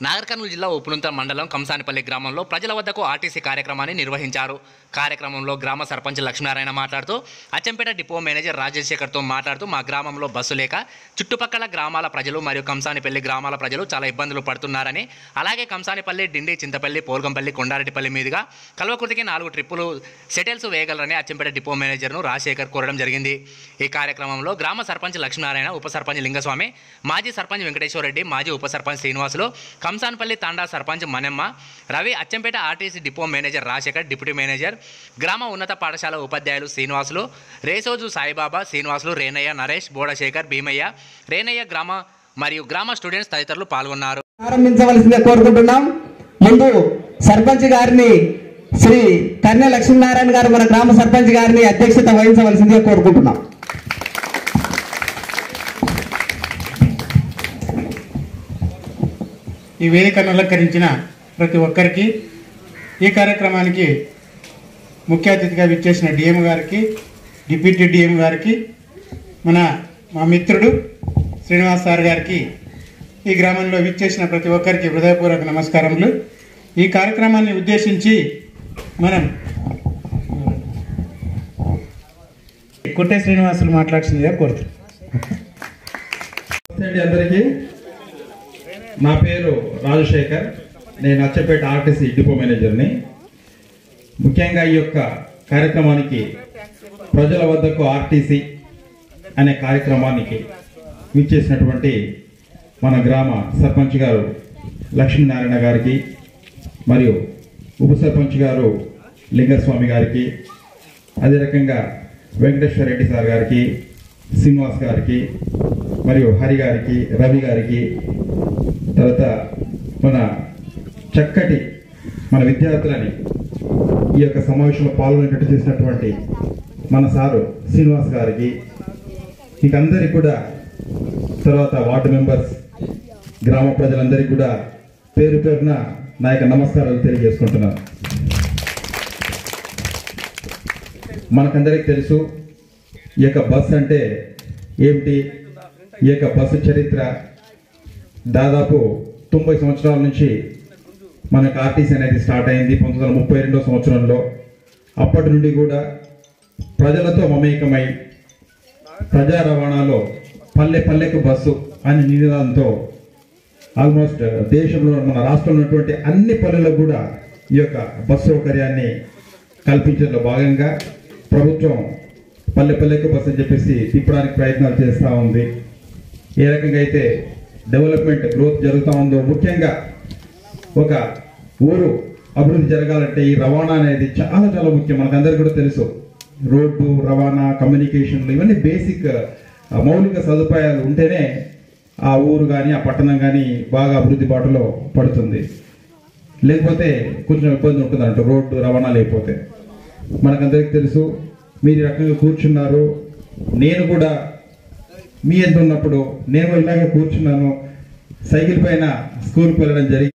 నాగర్ కర్నూలు జిల్లా ఉప్పునుంత మండలం కంసానిపల్లి గ్రామంలో ప్రజల వద్దకు ఆర్టీసీ కార్యక్రమాన్ని నిర్వహించారు కార్యక్రమంలో గ్రామ సర్పంచ్ లక్ష్మీనారాయణ మాట్లాడుతూ అచ్చంపేట డిపో మేనేజర్ రాజశేఖర్తో మాట్లాడుతూ మా గ్రామంలో బస్సు లేక చుట్టుపక్కల గ్రామాల ప్రజలు మరియు కంసానిపల్లి గ్రామాల ప్రజలు చాలా ఇబ్బందులు పడుతున్నారని అలాగే కంసానిపల్లి డిండి చింతపల్లి పోల్గంపల్లి కొండారెడ్డిపల్లి మీదుగా కల్వకుర్తికి నాలుగు ట్రిప్పులు సెటిల్స్ వేయగలరని అచ్చంపేట డిపో మేనేజర్ను రాజశేఖర్ కోరడం జరిగింది ఈ కార్యక్రమంలో గ్రామ సర్పంచ్ లక్ష్మీనారాయణ ఉప సర్పంచ్ లింగస్వామి మాజీ సర్పంచ్ వెంకటేశ్వరరెడ్డి మాజీ ఉప sarpanch Srinivasulu Kamsanpalli Tanda sarpanch Manemma Ravi Achampet RTC depot manager Rajasekhar deputy manager గ్రామ ఉన్నత పాఠశాల ఉపాధ్యాయులు శ్రీనివాసులు రేసోజు సాయిబాబా శ్రీనివాసులు రేనయ్య నరేష్ బోడశేఖర్ భీమయ్య రేనయ్య గ్రామ మరియు గ్రామ స్టూడెంట్స్ తదితరులు పాల్గొన్నారు ప్రారంభించవలసిందిగా కోరుకుంటున్నాం ముందు సర్పంచ్ గారిని శ్రీ కన్య లక్ష్మీనారాయణ గారు మన గ్రామ సర్పంచ్ గారిని అధ్యక్షత వహించవలసిందిగా కోరుకుంటున్నాం ఈ వేదికను అలంకరించిన ప్రతి ఒక్కరికి ఈ కార్యక్రమానికి ముఖ్య అతిథిగా విచ్చేసిన డిఎం గారికి డిప్యూటీ డిఎం గారికి మన మా మిత్రుడు శ్రీనివాస్ సార్ గారికి ఈ గ్రామంలో విచ్చేసిన ప్రతి ఒక్కరికి హృదయపూర్వక నమస్కారములు ఈ కార్యక్రమాన్ని ఉద్దేశించి మనం కుట్టే శ్రీనివాసులు మాట్లాడుతుందిగా కోరుతున్నాం నమస్తే అండి అందరికీ నా పేరు రాజశేఖర్ నేను అచ్చపేట ఆర్టీసీ డిపో మేనేజర్ని ముఖ్యంగా ఈ యొక్క కార్యక్రమానికి ప్రజల వద్దకు ఆర్టీసీ అనే కార్యక్రమానికి విచ్చేసినటువంటి మన గ్రామ సర్పంచ్ గారు లక్ష్మీనారాయణ గారికి మరియు ఉప సర్పంచ్ గారు లింగస్వామి గారికి అదే రకంగా వెంకటేశ్వర రెడ్డి సార్ గారికి శ్రీనివాస్ గారికి మరియు హరి గారికి రవి గారికి తర్వాత మన చక్కటి మన విద్యార్థులని ఈ యొక్క సమావేశంలో పాల్గొనేటట్టు చేసినటువంటి మన సారు శ్రీనివాస్ గారికి మీకందరికి కూడా తర్వాత వార్డు మెంబర్స్ గ్రామ ప్రజలందరికీ కూడా పేరు పేరున నా యొక్క నమస్కారాలు తెలియజేసుకుంటున్నాను మనకందరికి తెలుసు ఈ యొక్క బస్ అంటే ఏమిటి ఈ యొక్క బస్సు చరిత్ర దాదాపు తొంభై సంవత్సరాల నుంచి మనకు ఆర్టీసీ అనేది స్టార్ట్ అయింది పంతొమ్మిది వందల ముప్పై రెండో సంవత్సరంలో అప్పటి నుండి కూడా ప్రజలతో మమేకమై ప్రజా రవాణాలో పల్లె పల్లెకు బస్సు అనే నినాదంతో ఆల్మోస్ట్ దేశంలో మన రాష్ట్రంలో ఉన్నటువంటి అన్ని పల్లెలకు కూడా ఈ యొక్క బస్సు సౌకర్యాన్ని కల్పించడంలో భాగంగా ప్రభుత్వం పల్లె పల్లెకు బస్సు అని చెప్పేసి తిప్పడానికి ప్రయత్నాలు చేస్తూ ఉంది ఏ రకంగా అయితే డెవలప్మెంట్ గ్రోత్ జరుగుతూ ఉందో ముఖ్యంగా ఒక ఊరు అభివృద్ధి జరగాలంటే ఈ రవాణా అనేది చాలా చాలా ముఖ్యం మనకందరికీ కూడా తెలుసు రోడ్డు రవాణా కమ్యూనికేషన్లు ఇవన్నీ బేసిక్ ఆ, మౌలిక సదుపాయాలు ఉంటేనే ఆ ఊరు కానీ ఆ పట్టణం కానీ బాగా అభివృద్ధి బాటలో పడుతుంది లేకపోతే కొంచెం ఇబ్బంది ఉంటుంది అంట రోడ్డు రవాణా లేకపోతే మనకందరికీ తెలుసు మీరు ఈ రకంగా కూర్చున్నారు నేను కూడా మీ ఎంత ఉన్నప్పుడు నేను ఇలాగే కూర్చున్నాను సైకిల్ పైన స్కూల్కి వెళ్ళడం జరిగింది